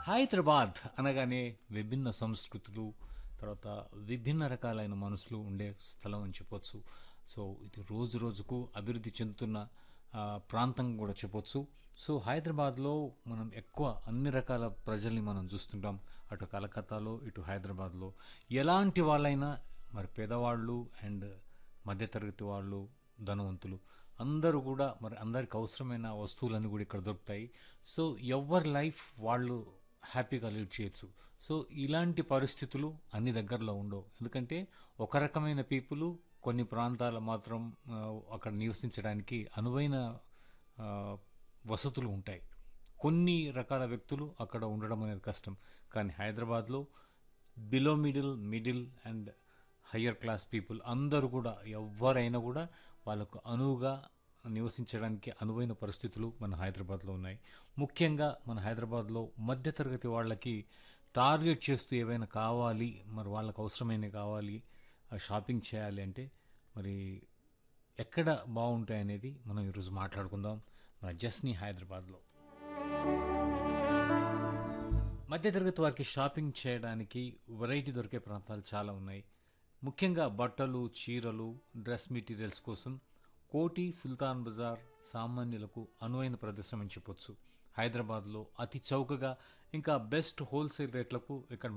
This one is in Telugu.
హైదరాబాద్ అనగానే విభిన్న సంస్కృతులు తర్వాత విభిన్న రకాలైన మనుషులు ఉండే స్థలం అని చెప్పొచ్చు సో ఇది రోజు రోజుకు అభివృద్ధి చెందుతున్న ఆ, ప్రాంతం కూడా చెప్పొచ్చు సో హైదరాబాద్లో మనం ఎక్కువ అన్ని రకాల ప్రజల్ని మనం చూస్తుంటాం అటు కలకత్తాలో ఇటు హైదరాబాద్లో ఎలాంటి వాళ్ళైనా మరి పేదవాళ్ళు అండ్ మధ్యతరగతి వాళ్ళు ధనవంతులు అందరూ కూడా మరి అందరికి అవసరమైన వస్తువులన్నీ కూడా ఇక్కడ దొరుకుతాయి సో ఎవరి లైఫ్ వాళ్ళు హ్యాపీగా లీడ్ చేయొచ్చు సో ఇలాంటి పరిస్థితులు అన్ని దగ్గరలో ఉండవు ఎందుకంటే ఒక రకమైన పీపుల్ కొన్ని ప్రాంతాల మాత్రం ఆ, అక్కడ నివసించడానికి అనువైన ఆ, వసతులు ఉంటాయి కొన్ని రకాల వ్యక్తులు అక్కడ ఉండడం అనేది కష్టం కానీ హైదరాబాద్లో below middle middle and higher class people అందరూ కూడా ఎవరైనా కూడా వాళ్ళకు అనువుగా నివసించడానికి అనువైన పరిస్థితులు మన హైదరాబాద్లో ఉన్నాయి ముఖ్యంగా మన హైదరాబాద్లో మధ్యతరగతి వాళ్ళకి టార్గెట్ చేస్తూ ఏవైనా కావాలి మరి వాళ్ళకు అవసరమైనవి కావాలి ఆ షాపింగ్ చేయాలి అంటే మరి ఎక్కడ బాగుంటాయి అనేది మనం ఈరోజు మాట్లాడుకుందాం మన జస్ని హైదరాబాద్లో మధ్యతరగతి వారికి షాపింగ్ చేయడానికి వెరైటీ దొరికే ప్రాంతాలు చాలా ఉన్నాయి ముఖ్యంగా బట్టలు చీరలు డ్రెస్ మెటీరియల్స్ కోసం కోటి సుల్తాన్ బజార్ సామాన్యులకు అనువైన ప్రదేశం అని చెప్పొచ్చు హైదరాబాద్లో అతి చౌకగా ఇంకా బెస్ట్ హోల్సేల్ రేట్లకు ఇక్కడ